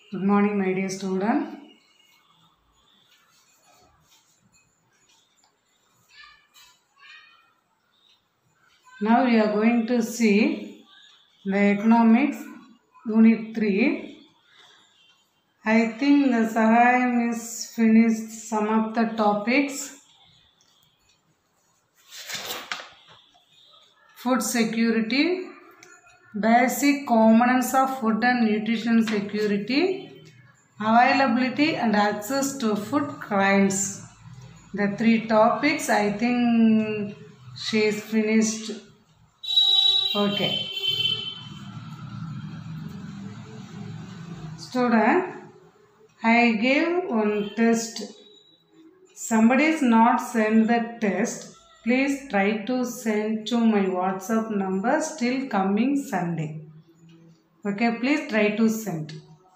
Good morning, my dear student. Now we are going to see the economics unit 3. I think the Sahayam is finished some of the topics. Food security, basic components of food and nutrition security, availability and access to food crimes. The three topics I think she is finished. Okay. Student, I gave one test. Somebody is not sent the test. Please try to send to my WhatsApp number still coming Sunday. Okay, please try to send.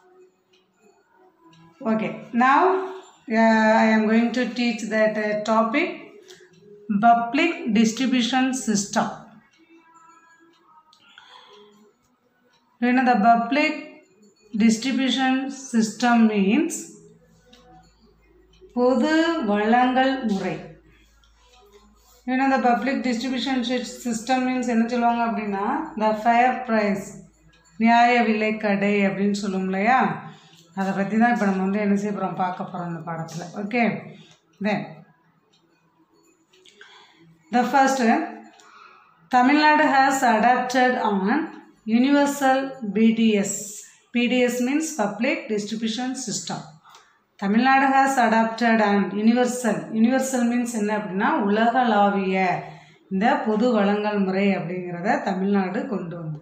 Okay, now uh, I am going to teach that uh, topic public distribution system. You know the public distribution system means பொது வழங்கல் முறை ஏன்னா இந்த public distribution system means என்ன சொல்லுவாங்க அப்படின்னா த fair price நியாய விலை கடை அப்படின்னு சொல்லுவோம் இல்லையா அதை பற்றி தான் இப்போ நம்ம வந்து என்ன செய்ய போகிறோம் பார்க்க போகிறோம் இந்த பாடத்தில் okay then the first Tamil Nadu has adapted an universal PDS PDS means public distribution system Tamil Nadu has adapted and universal universal means என்ன அப்படின்னா உலகளாவிய இந்த பொது வழங்கல் முறை அப்படிங்கிறத தமிழ்நாடு கொண்டு வந்தது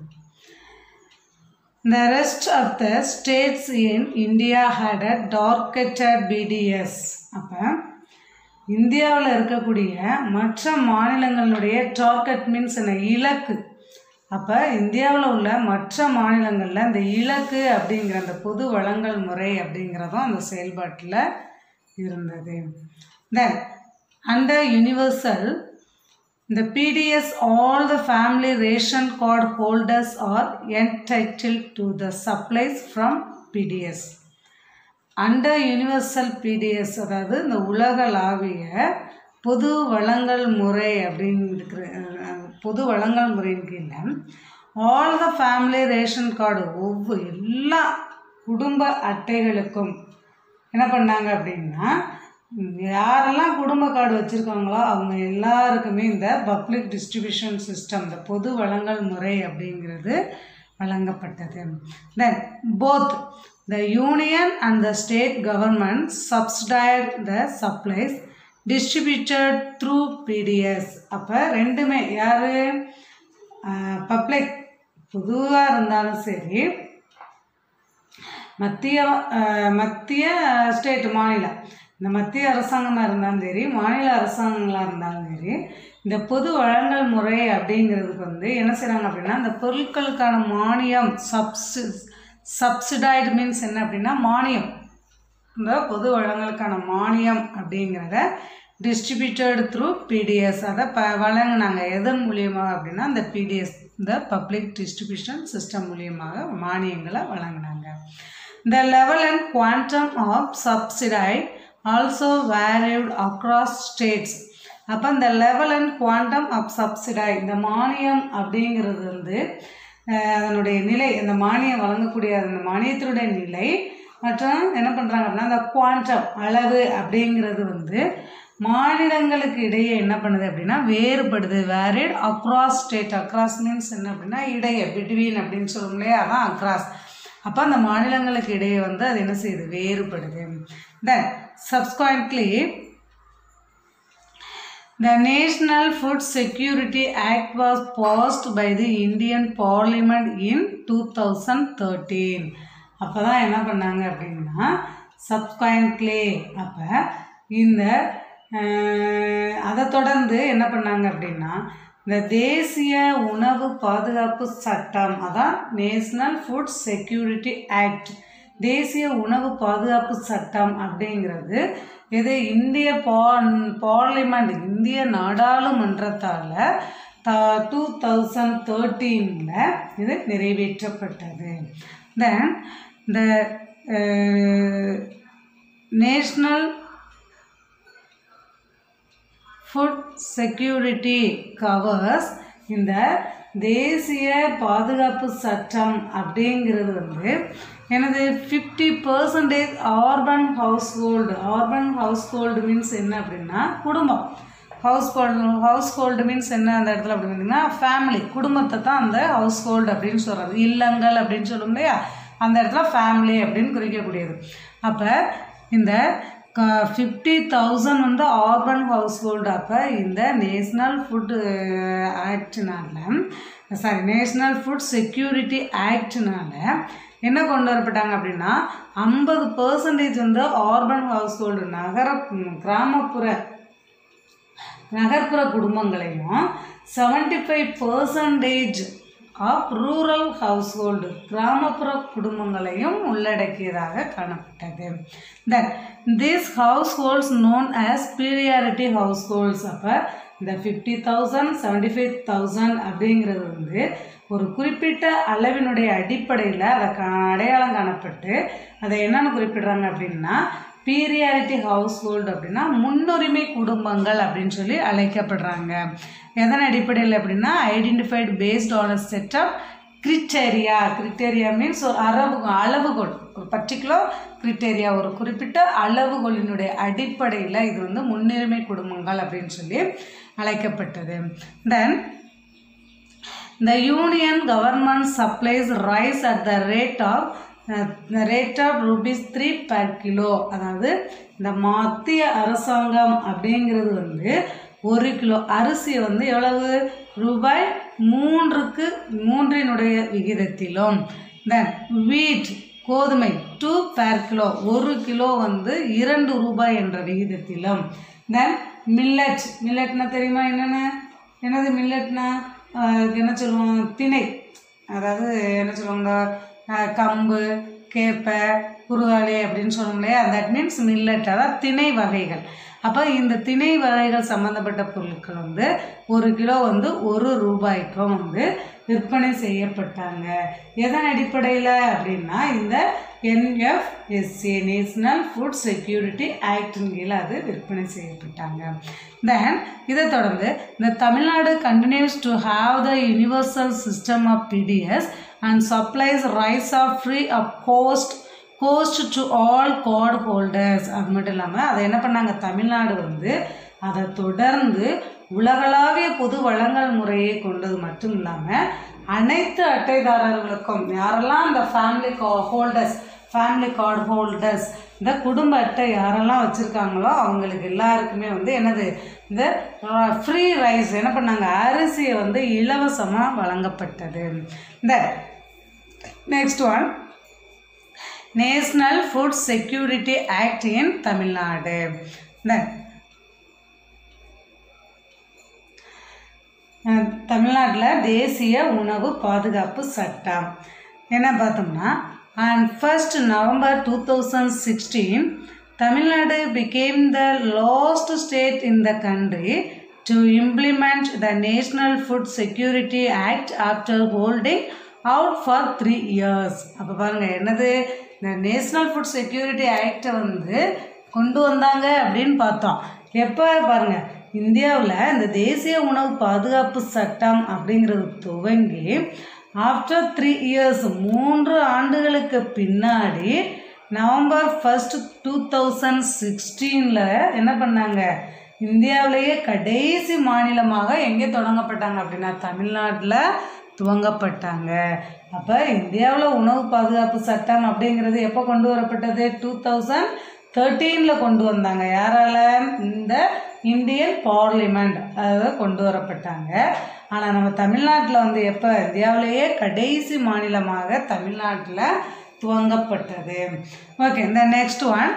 The rest of the states in India had a targeted BDS. அப்போ இந்தியாவில் இருக்கக்கூடிய மற்ற மாநிலங்களுடைய டார்கெட் மீன்ஸ் என்ன இலக்கு அப்போ இந்தியாவில் உள்ள மற்ற மாநிலங்களில் இந்த இலக்கு அப்படிங்கிற அந்த பொது வழங்கல் முறை அப்படிங்கிறதும் அந்த செயல்பாட்டில் இருந்தது தென் அண்டர் யூனிவர்சல் இந்த PDS all the family ration card holders are entitled to the supplies from PDS. Under universal PDS அதாவது இந்த உலகளாவிய பொது வழங்கல் முறை அப்படின்னு இருக்கிற அஹ், பொது வழங்கல் முறையின் கீழே all the family ration card ஒவ்வொரு எல்லா குடும்ப அட்டைகளுக்கும் என்ன பண்ணாங்க அப்படின்னா ம், யாரெல்லாம் குடும்ப கார்டு வச்சுருக்காங்களோ அவங்க எல்லாருக்குமே இந்த பப்ளிக் டிஸ்ட்ரிபியூஷன் சிஸ்டம் இந்த பொது வழங்கல் முறை அப்படிங்கிறது வழங்கப்பட்டது then both the union and the state government subsidised the supplies distributed through PDS அப்போ ரெண்டுமே யார் பப்ளிக் பொதுவாக இருந்தாலும் சரி மத்திய அஹ், மத்திய ஸ்டேட் மாநிலம் இந்த மத்திய அரசாங்கமாக இருந்தாலும் சரி மாநில அரசாங்கங்களாக இருந்தாலும் சரி இந்த பொது வழங்கல் முறை அப்படிங்கிறதுக்கு வந்து என்ன செய்கிறாங்க அப்படின்னா இந்த பொருட்களுக்கான மானியம் சப்சி சப்சிடைடு மீன்ஸ் என்ன அப்படின்னா மானியம் இந்த பொது வழங்கலுக்கான மானியம் அப்படிங்கிறத டிஸ்ட்ரிபியூட்டட் த்ரூ பிடிஎஸ் அதை ப வழங்கினாங்க எதன் மூலியமாக அப்படின்னா இந்த பிடிஎஸ் இந்த பப்ளிக் டிஸ்ட்ரிபியூஷன் சிஸ்டம் மூலியமாக மானியங்களை வழங்கினாங்க இந்த level and quantum of subsidised also varied across states அப்போ இந்த level and quantum of subsidy இந்த மானியம் அப்படிங்கிறது வந்து அஹ், அதனுடைய நிலை இந்த மானியம் வழங்கக்கூடிய அந்த மானியத்தினுடைய நிலை மற்றும் என்ன பண்ணுறாங்க அப்படின்னா அந்த குவான்டம் அளவு அப்படிங்கிறது வந்து மாநிலங்களுக்கு இடையே என்ன பண்ணுது அப்படின்னா வேறுபடுது varied across state across means என்ன அப்படின்னா இடையே பிட்வீன் அப்படின்னு சொல்லும் இல்லையா அதான் அக்ராஸ் அப்போ அந்த மாநிலங்களுக்கு இடையே வந்து அது என்ன செய்யுது வேறுபடுது தென் சப்ஸ்காயின்ட்லி The National Food Security Act was passed by the Indian Parliament in 2013. அப்போ தான் என்ன பண்ணாங்க அப்படின்னா சப்ஸ்காயின்ட்லே அப்போ இந்த அஹ், அதை தொடர்ந்து என்ன பண்ணாங்க அப்படின்னா இந்த தேசிய உணவு பாதுகாப்பு சட்டம் அதான் நேஷ்னல் ஃபுட் செக்யூரிட்டி ஆக்ட் தேசிய உணவு பாதுகாப்பு சட்டம் அப்படிங்கிறது இது இந்திய பார்லிமெண்ட் இந்திய நாடாளுமன்றத்தால் டூ தௌசண்ட் தேர்ட்டீனில் இது நிறைவேற்றப்பட்டது தென் இந்த நேஷ்னல் ஃபுட் செக்யூரிட்டி கவர்ஸ் இந்த தேசிய பாதுகாப்பு சட்டம் அப்படிங்கிறது வந்து எனது fifty percentage urban household urban household means என்ன அப்படின்னா குடும்பம் household household means என்ன அந்த இடத்துல அப்படின்னு பார்த்தீங்கன்னா ஃபேமிலி குடும்பத்தை தான் அந்த ஹவுஸ் ஹோல்டு அப்படின்னு சொல்கிறது இல்லங்கள் அப்படின்னு சொல்லும் இல்லையா அந்த இடத்துல ஃபேமிலி அப்படின்னு குறிக்கக்கூடியது அப்போ இந்த ஃபிஃப்டி தௌசண்ட் வந்து ஆர்பன் ஹவுஸ் ஹோல்டு அப்போ இந்த நேஷ்னல் ஃபுட் ஆக்ட்னால சாரி நேஷ்னல் ஃபுட் செக்யூரிட்டி ஆக்ட்னால என்ன கொண்டு வரப்பட்டாங்க அப்படின்னா ஐம்பது பர்சன்டேஜ் வந்து ஆர்பன் ஹவுஸ் ஹோல்டு நகர கிராமப்புற நகர்ப்புற குடும்பங்களையும் seventy five percentage of rural household கிராமப்புற குடும்பங்களையும் உள்ளடக்கியதாக காணப்பட்டது then this households known as priority households அப்போ இந்த fifty thousand seventy five thousand அப்படிங்கிறது வந்து ஒரு குறிப்பிட்ட அளவினுடைய அடிப்படையில் அதை கா அடையாளம் காணப்பட்டு அதை என்னென்னு குறிப்பிடுறாங்க அப்படின்னா பீரியாரிட்டி ஹவுஸ் ஹோல்டு அப்படின்னா முன்னுரிமை குடும்பங்கள் அப்படின்னு சொல்லி அழைக்கப்படுறாங்க எதன் அடிப்படையில் அப்படின்னா identified based on a set of criteria criteria means ஒரு அளவு அளவுகோல் ஒரு பர்டிகுலர் கிரிட்டேரியா ஒரு குறிப்பிட்ட அளவுகோலினுடைய அடிப்படையில் இது வந்து முன்னுரிமை குடும்பங்கள் அப்படின்னு சொல்லி அழைக்கப்பட்டது then The union government supplies rice at the rate of the rate of rupees three per kilo அதாவது இந்த மத்திய அரசாங்கம் அப்படிங்கிறது வந்து ஒரு கிலோ அரிசி வந்து எவ்வளவு ரூபாய் மூன்றுக்கு மூன்றினுடைய விகிதத்திலும் தென் வீட் கோதுமை டூ பேர் கிலோ ஒரு கிலோ வந்து இரண்டு ரூபாய் என்ற விகிதத்திலும் தென் மில்லட் மில்லட்னா தெரியுமா என்னென்ன என்னது மில்லட்னா என்ன சொல்லுவோம் திணை அதாவது என்ன சொல்லுவாங்க அஹ், கம்பு கேப்பை குருவாளி அப்படின்னு சொல்லுவோம் இல்லையா தட் மீன்ஸ் மில்லட் அதாவது திணை வகைகள் அப்போ இந்த திணை வகைகள் சம்மந்தப்பட்ட பொருட்கள் வந்து ஒரு கிலோ வந்து ஒரு ரூபாய்க்கும் வந்து விற்பனை செய்யப்பட்டாங்க எதன் அடிப்படையில் அப்படின்னா இந்த என்எஃப்எஸ்சி நேஷனல் ஃபுட் செக்யூரிட்டி ஆக்டின் கீழே அது விற்பனை செய்யப்பட்டாங்க தென் இதை தொடர்ந்து இந்த Tamil Nadu continues to have the universal system of PDS and supplies rice of free of cost cost to all card holders அது மட்டும் இல்லாமல் அதை என்ன பண்ணாங்க தமிழ்நாடு வந்து அதை தொடர்ந்து உலகளாவிய பொது வழங்கல் முறையை கொண்டது மட்டும் இல்லாமல் அனைத்து அட்டைதாரர்களுக்கும் யாரெல்லாம் அந்த family holders family card holders இந்த குடும்ப அட்டை யாரெல்லாம் வச்சுருக்காங்களோ அவங்களுக்கு எல்லாருக்குமே வந்து என்னது இந்த ஃப்ரீ ரைஸ் என்ன பண்ணாங்க அரிசியை வந்து இலவசமாக வழங்கப்பட்டது இந்த next one national food security act in Tamil Nadu Then, uh, தமிழ்நாட்டில் தேசிய உணவு பாதுகாப்பு சட்டம் என்ன பார்த்தோம்னா and first November two thousand sixteen Tamil Nadu became the last state in the country to implement the National Food Security Act after holding out for three years அப்போ பாருங்கள் என்னது இந்த நேஷ்னல் ஃபுட் செக்யூரிட்டி ஆக்டை வந்து கொண்டு வந்தாங்க அப்படின்னு பார்த்தோம் எப்போ பாருங்க இந்தியாவில் இந்த தேசிய உணவு பாதுகாப்பு சட்டம் அப்படிங்கிறது துவங்கி ஆஃப்டர் த்ரீ இயர்ஸ் மூன்று ஆண்டுகளுக்கு பின்னாடி நவம்பர் ஃபர்ஸ்ட் டூ தௌசண்ட் சிக்ஸ்டீனில் என்ன பண்ணாங்க இந்தியாவிலேயே கடைசி மாநிலமாக எங்கே தொடங்கப்பட்டாங்க அப்படின்னா தமிழ்நாட்டில் துவங்கப்பட்டாங்க அப்போ இந்தியாவில் உணவு பாதுகாப்பு சட்டம் அப்படிங்கிறது எப்போ கொண்டு வரப்பட்டது டூ தௌசண்ட் தேர்ட்டீனில் கொண்டு வந்தாங்க யாரால இந்த இந்தியன் பார்லிமெண்ட் அதாவது கொண்டு வரப்பட்டாங்க ஆனால் நம்ம தமிழ்நாட்டில் வந்து எப்போ இந்தியாவிலேயே கடைசி மாநிலமாக தமிழ்நாட்டில் துவங்கப்பட்டது ஓகே இந்த next one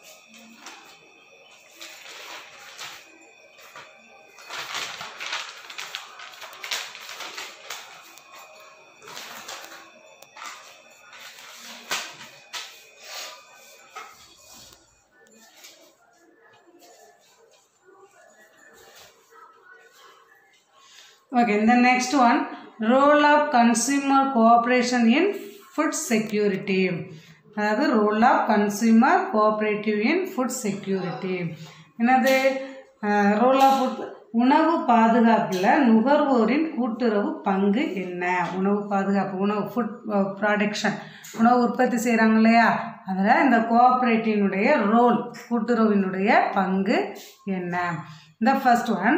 Okay, the next one role of consumer cooperation in food security. அதாவது role of consumer cooperative in food security என்னது ரோல் ஆஃப் ஃபுட் உணவு பாதுகாப்பில் நுகர்வோரின் கூட்டுறவு பங்கு என்ன உணவு பாதுகாப்பு உணவு ஃபுட் ப்ராடக்ஷன் உணவு உற்பத்தி செய்கிறாங்க இல்லையா அதில் இந்த கோஆப்ரேட்டினுடைய ரோல் கூட்டுறவினுடைய பங்கு என்ன இந்த first one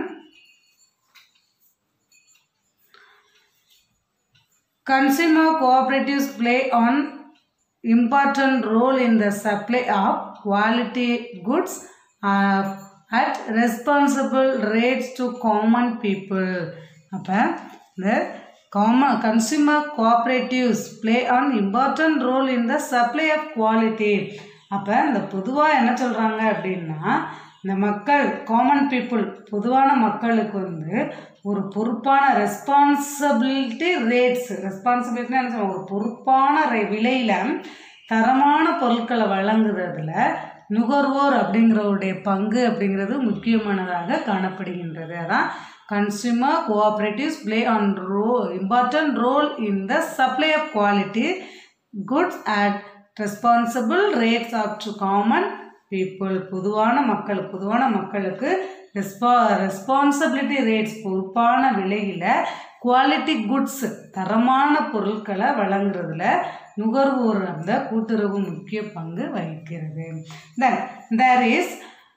Consumer cooperatives play an important role in the supply of quality goods uh, at responsible rates to common people. அப்போ இந்த common consumer cooperatives play an important role in the supply of quality அப்போ இந்த பொதுவாக என்ன சொல்கிறாங்க அப்படின்னா இந்த மக்கள் காமன் பீப்புள் பொதுவான மக்களுக்கு வந்து ஒரு பொறுப்பான ரெஸ்பான்சிபிலிட்டி ரேட்ஸ் ரெஸ்பான்சிபிலிட்டினா என்ன சொல்லுவாங்க ஒரு பொறுப்பான ரே விலையில் தரமான பொருட்களை வழங்குறதுல நுகர்வோர் அப்படிங்கிறவருடைய பங்கு அப்படிங்கிறது முக்கியமானதாக காணப்படுகின்றது அதான் consumer cooperatives play an ro important role in the supply of quality goods at responsible rates of to common people பொதுவான மக்கள் பொதுவான மக்களுக்கு ரெஸ்பா ரெஸ்பான்சிபிலிட்டி ரேட்ஸ் பொறுப்பான விலையில் குவாலிட்டி குட்ஸ் தரமான பொருட்களை வழங்குறதுல நுகர்வோர் அந்த கூட்டுறவு முக்கிய பங்கு வகிக்கிறது then there is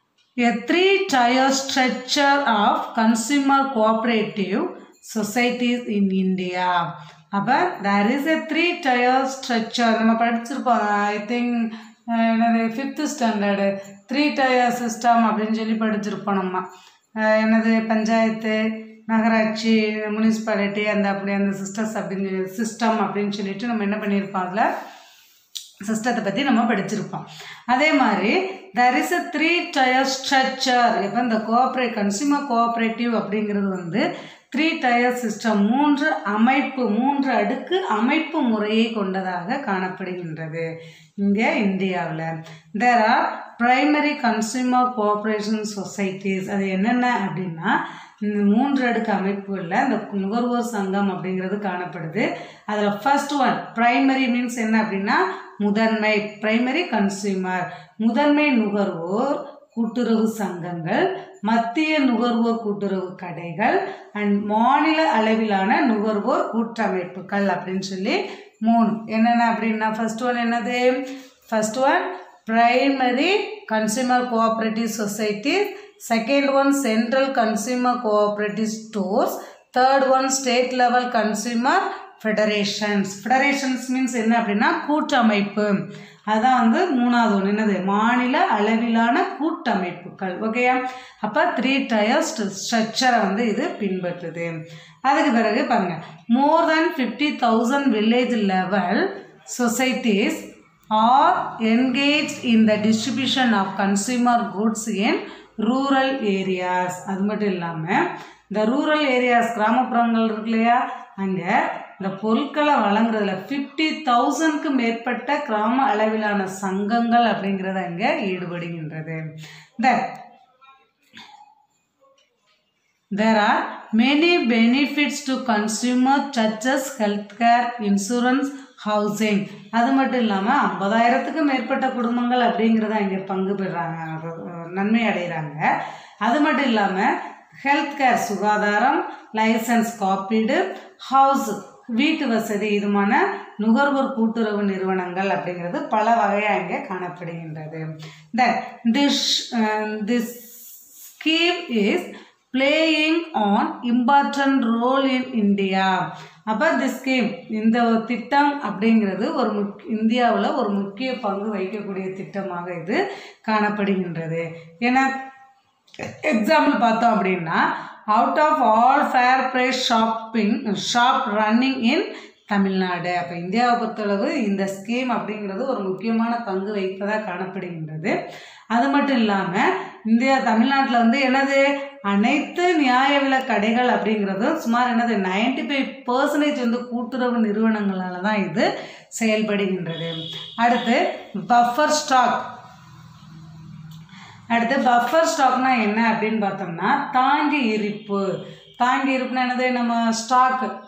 a three tier structure of consumer cooperative societies in India. அப்போ there is a three tier structure நம்ம படிச்சிருப்போம் ஐ திங்க் என்னது fifth standard three tier system அப்படின்னு சொல்லி படிச்சிருப்போம் நம்ம அஹ் என்னது பஞ்சாயத்து நகராட்சி முனிசிபாலிட்டி அந்த அப்படி அந்த சிஸ்டர்ஸ் அப்படின்னு சிஸ்டம் அப்படின்னு சொல்லிட்டு நம்ம என்ன பண்ணியிருப்போம் அதில் சிஸ்டத்தை பற்றி நம்ம படிச்சிருப்போம் அதே மாதிரி there is a three tier structure இப்போ இந்த கோஆப்ரேட் கன்சியூமர் கோஆப்ரேட்டிவ் அப்படிங்கிறது வந்து த்ரீ டயர் சிஸ்டம் மூன்று அமைப்பு மூன்று அடுக்கு அமைப்பு முறையை கொண்டதாக காணப்படுகின்றது இங்கே இந்தியாவில் there are primary consumer cooperation societies அது என்னென்ன அப்படின்னா இந்த மூன்று அடுக்கு அமைப்புகளில் இந்த நுகர்வோர் சங்கம் அப்படிங்கிறது காணப்படுது அதில் ஃபர்ஸ்ட் ஒன் பிரைமரி மீன்ஸ் என்ன அப்படின்னா முதன்மை பிரைமரி கன்சியூமர் முதன்மை நுகர்வோர் கூட்டுறவு சங்கங்கள் மத்திய நுகர்வோர் கூட்டுறவு கடைகள் அண்ட் மாநில அளவிலான நுகர்வோர் கூட்டமைப்புகள் அப்படின்னு சொல்லி மூணு என்னென்ன அப்படின்னா ஃபர்ஸ்ட் ஒன் என்னது first one primary consumer cooperative society second one central consumer cooperative stores third one state level consumer federations federations means என்ன அப்படின்னா கூட்டமைப்பு அதான் வந்து மூணாவது ஒன்று என்னது மாநில அளவிலான கூட்டமைப்புகள் ஓகேயா அப்போ த்ரீ டயர் ஸ்ட்ரக்சரை வந்து இது பின்பற்றுது அதுக்கு பிறகு பாருங்க more than fifty thousand village level societies are engage in the distribution of consumer goods in rural areas அது மட்டும் இல்லாமல் இந்த ரூரல் ஏரியாஸ் கிராமப்புறங்கள் இருக்கு இல்லையா அங்கே இந்த பொருட்களை வழங்குறதுல ஃபிஃப்டி தௌசண்ட்க்கு மேற்பட்ட கிராம அளவிலான சங்கங்கள் அப்படிங்கிறது அங்கே ஈடுபடுகின்றது இந்த There are many benefits to consumer such as healthcare, insurance, housing. அது மட்டும் இல்லாமல் ஐம்பதாயிரத்துக்கு மேற்பட்ட குடும்பங்கள் அப்படிங்கிறத இங்கே பங்கு பெறாங்க அஹ் நன்மை அடைகிறாங்க அது மட்டும் இல்லாமல் ஹெல்த் கேர் சுகாதாரம் லைசன்ஸ் காப்பீடு ஹவுஸ் வீட்டு வசதி இதுமான நுகர்வோர் கூட்டுறவு நிறுவனங்கள் அப்படிங்கிறது பல வகையாக இங்கே காணப்படுகின்றது the this this scheme is playing an important role in India அப்போ தி ஸ்கீம் இந்த ஒரு திட்டம் அப்படிங்கிறது ஒரு முக் இந்தியாவில் ஒரு முக்கிய பங்கு வகிக்கக்கூடிய திட்டமாக இது காணப்படுகின்றது ஏன்னா எக்ஸாம்பிள் பார்த்தோம் அப்படின்னா out of all fair price shopping shop running in Tamil Nadu அப்போ இந்தியாவை பொறுத்தளவு இந்த ஸ்கீம் அப்படிங்கிறது ஒரு முக்கியமான பங்கு வகிப்பதாக காணப்படுகின்றது அது மட்டும் இல்லாமல் இந்தியா தமிழ்நாட்டில் வந்து என்னது அனைத்து நியாய விலை கடைகள் அப்படிங்கிறது சுமார் என்னது நைன்டி ஃபைவ் பர்சன்டேஜ் வந்து கூட்டுறவு நிறுவனங்களால் தான் இது செயல்படுகின்றது அடுத்து பஃபர் ஸ்டாக் அடுத்து பஃபர் ஸ்டாக்னா என்ன அப்படின்னு பார்த்தோம்னா தாங்கி இருப்பு தாங்கி இருப்புனா என்னது நம்ம ஸ்டாக்கு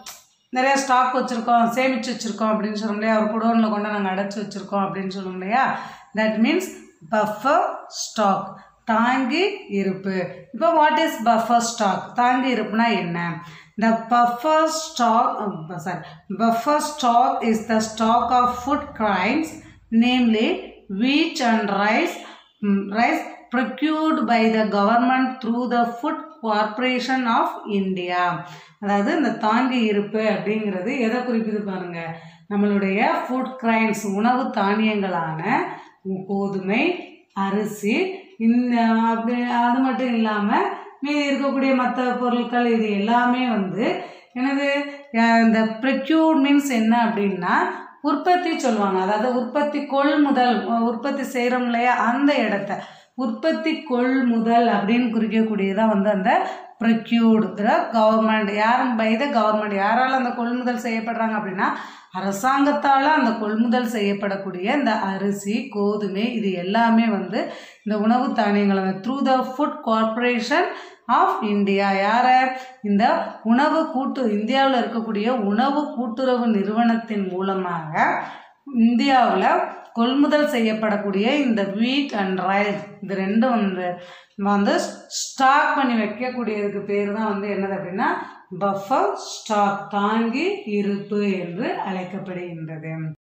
நிறைய ஸ்டாக் வச்சுருக்கோம் சேமித்து வச்சுருக்கோம் அப்படின்னு சொல்லும் இல்லையா ஒரு குடோனில் கொண்டு நாங்கள் அடைச்சி வச்சுருக்கோம் அப்படின்னு சொல்லும் இல்லையா தட் மீன்ஸ் பஃபர் ஸ்டாக் தாங்கி இருப்பு இப்போ வாட் இஸ் பஃபர் ஸ்டாக் தாங்கி இருப்புனா என்ன the buffer stock sorry buffer stock is the stock of food grains namely wheat and rice rice procured by the government through the food corporation of India அதாவது இந்த தாங்கி இருப்பு அப்படிங்கிறது எதை குறிக்குது பாருங்க நம்மளுடைய ஃபுட் கிரைம்ஸ் உணவு தானியங்களான கோதுமை அரிசி இந்த அப்படி அது மட்டும் இல்லாமல் மீதி இருக்கக்கூடிய மற்ற பொருட்கள் இது எல்லாமே வந்து எனது அஹ், இந்த ப்ரெக்யூர்ட் மீன்ஸ் என்ன அப்படின்னா உற்பத்தி சொல்லுவாங்க அதாவது உற்பத்தி கொள்முதல் அஹ், உற்பத்தி செய்கிறோம் இல்லையா அந்த இடத்த உற்பத்தி கொள்முதல் அப்படின்னு குறிக்கக்கூடியதான் வந்து அந்த ப்ரெக்யூர்டு கவர்மெண்ட் யாரும் பை த கவர்மெண்ட் யாரால் அந்த கொள்முதல் செய்யப்படுறாங்க அப்படின்னா அரசாங்கத்தால் அந்த கொள்முதல் செய்யப்படக்கூடிய இந்த அரிசி கோதுமை இது எல்லாமே வந்து இந்த உணவு தானியங்களை through the food corporation of India யாரை இந்த உணவு கூட்டு இந்தியாவில் இருக்கக்கூடிய உணவு கூட்டுறவு நிறுவனத்தின் மூலமாக இந்தியாவில் கொள்முதல் செய்யப்படக்கூடிய இந்த வீட் அண்ட் ரைஸ் இது ரெண்டும் வந்து வந்து ஸ்டாக் பண்ணி வைக்கக்கூடியதுக்கு பேர் தான் வந்து என்னது அப்படின்னா பஃபர் ஸ்டாக் தாங்கி இருப்பு என்று அழைக்கப்படுகின்றது